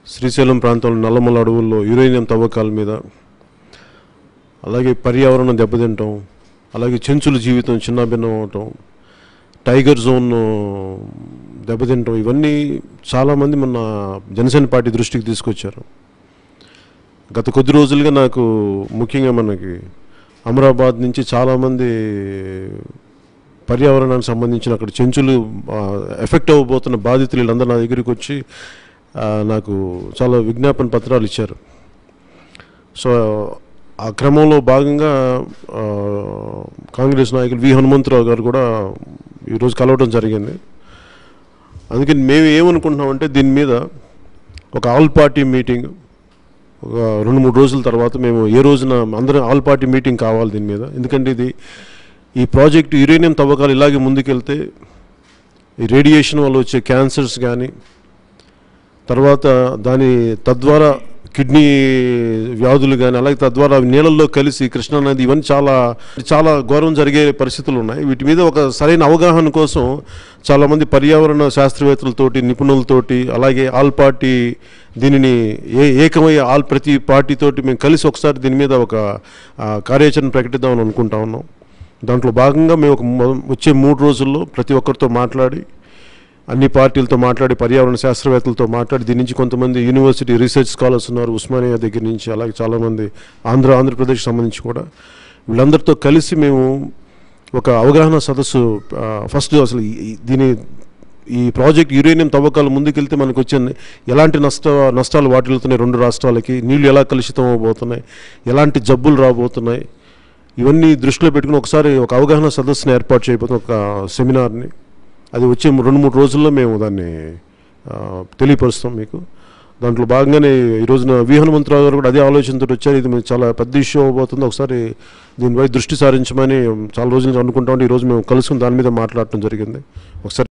శ్రీశైలం ప్రాంతంలో నల్లమల అడవుల్లో యురేనియం తవ్వకాల మీద అలాగే పర్యావరణం దెబ్బతింటాం అలాగే చెంచుల జీవితం చిన్నాభిన్నం అవటం టైగర్ జోన్ దెబ్బతింటాం ఇవన్నీ చాలామంది మన జనసేన పార్టీ దృష్టికి తీసుకొచ్చారు గత కొద్ది రోజులుగా నాకు ముఖ్యంగా మనకి అమరాబాద్ నుంచి చాలామంది పర్యావరణానికి సంబంధించిన అక్కడ చెంచులు ఆ, ఎఫెక్ట్ అవ్వబోతున్న బాధితులు వీళ్ళందరూ నా దగ్గరికి వచ్చి ఆ, నాకు చాలా విజ్ఞాపన పత్రాలు ఇచ్చారు సో ఆ క్రమంలో భాగంగా ఆ, కాంగ్రెస్ నాయకులు వి హనుమంతరావు గారు కూడా ఈరోజు కలవడం జరిగింది అందుకని మేము ఏమనుకుంటున్నామంటే దీని మీద ఒక ఆల్ పార్టీ మీటింగ్ ఒక రెండు మూడు రోజుల తర్వాత మేము ఏ రోజున అందరం ఆల్ పార్టీ మీటింగ్ కావాలి దీని మీద ఎందుకంటే ఇది ఈ ప్రాజెక్టు యురేనియం తవ్వకాలు ఇలాగే ముందుకెళ్తే ఈ రేడియేషన్ వల్ల వచ్చే క్యాన్సర్స్ కానీ తర్వాత దాని తద్వారా కిడ్నీ వ్యాధులు కానీ అలాగే తద్వారా అవి నీళ్ళల్లో కలిసి కృష్ణా నది ఇవన్నీ చాలా చాలా ఘోరం జరిగే పరిస్థితులు ఉన్నాయి వీటి మీద ఒక సరైన అవగాహన కోసం చాలామంది పర్యావరణ శాస్త్రవేత్తలతోటి నిపుణులతోటి అలాగే ఆల్ పార్టీ దీనిని ఏ ఏకమయ్యే ఆల్ ప్రతి పార్టీతోటి మేము కలిసి ఒకసారి దీని మీద ఒక ఆ, కార్యాచరణ ప్రకటిద్దామని అనుకుంటా ఉన్నాం దాంట్లో భాగంగా మేము ఒక మొ- వచ్చే మూడు రోజుల్లో ప్రతి ఒక్కరితో మాట్లాడి అన్ని పార్టీలతో మాట్లాడి పర్యావరణ శాస్త్రవేత్తలతో మాట్లాడి దీని నుంచి కొంతమంది యూనివర్సిటీ రీసెర్చ్ స్కాలర్స్ ఉన్నారు ఉస్మానియా దగ్గర నుంచి అలాగే చాలామంది ఆంధ్ర ఆంధ్రప్రదేశ్ సంబంధించి కూడా వీళ్ళందరితో కలిసి మేము ఒక అవగాహన సదస్సు ఆ, ఫస్ట్ అసలు ఈ- ఈ- దీని ఈ ప్రాజెక్ట్ యురేనియం తవ్వకాలు ముందుకెళ్తే మనకు వచ్చే ఎలాంటి నష్ట నష్టాలు వాటిల్లుతున్నాయి రెండు రాష్ట్రాలకి నీళ్లు ఎలా కలుషితం అవబోతున్నాయి ఎలాంటి జబ్బులు రాబోతున్నాయి ఇవన్నీ దృష్టిలో పెట్టుకుని ఒకసారి ఒక అవగాహన సదస్సుని ఏర్పాటు చేయబోతున్న ఒక సెమినార్ని అది వచ్చే రెండు మూడు రోజుల్లో మేము దాన్ని ఆ, తెలియపరుస్తాం మీకు దాంట్లో భాగంగానే ఈ రోజున వి హనుమంతరావు గారు కూడా అదే ఆలోచనతో వచ్చారు ఇది మీకు చాలా పెద్ద ఇష్యూ అవబోతుంది ఒకసారి దీనిపై దృష్టి సారించమని చాలా రోజుల నుంచి అనుకుంటా ఉంటే ఈ రోజు మేము కలుసుకుని దాని మీద మాట్లాడటం జరిగింది ఒకసారి